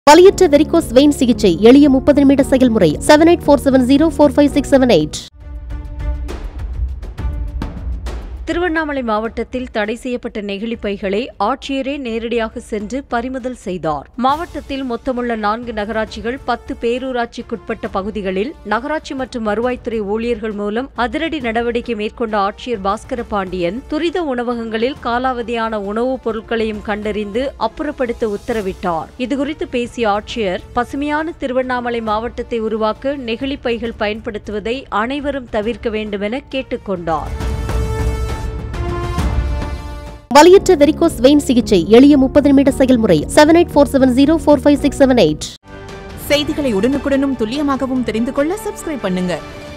வலியற்ற varicose vein சிகிச்சை எளிய முப்பது நிமிட செயல்முறை seven eight four seven zero four five six seven eight Tiruvannamalai மாவட்டத்தில் தடை செய்யப்பட்ட நெகிழி பைகளை ஆட்சியரே நேரடியாக சென்று பறிமுதல் செய்தார் மாவட்டத்தில் மொத்தமுள்ள நான்கு நகராட்சிகள் பத்து பேரூராட்சிக்குட்பட்ட பகுதிகளில் நகராட்சி மற்றும் வருவாய்த்துறை ஊழியர்கள் மூலம் அதிரடி நடவடிக்கை மேற்கொண்ட ஆட்சியர் பாஸ்கர பாண்டியன் துரித உணவகங்களில் காலாவதியான உணவுப் பொருட்களையும் கண்டறிந்து அப்புறப்படுத்த உத்தரவிட்டார் இதுகுறித்து பேசிய ஆட்சியர் பசுமையான திருவண்ணாமலை மாவட்டத்தை உருவாக்க நெகிழி பைகள் பயன்படுத்துவதை அனைவரும் தவிர்க்க வேண்டுமென கேட்டுக்கொண்டார் வலியற்ற வெரிகோஸ் வெயின் சிகிச்சை எளிய முப்பது நிமிட செயல்முறை seven eight four seven zero four five six seven eight செய்திகளை உடனுக்குடனும் துல்லியமாகவும் தெரிந்து கொள்ள சப்ஸ்கிரைப் பண்ணுங்க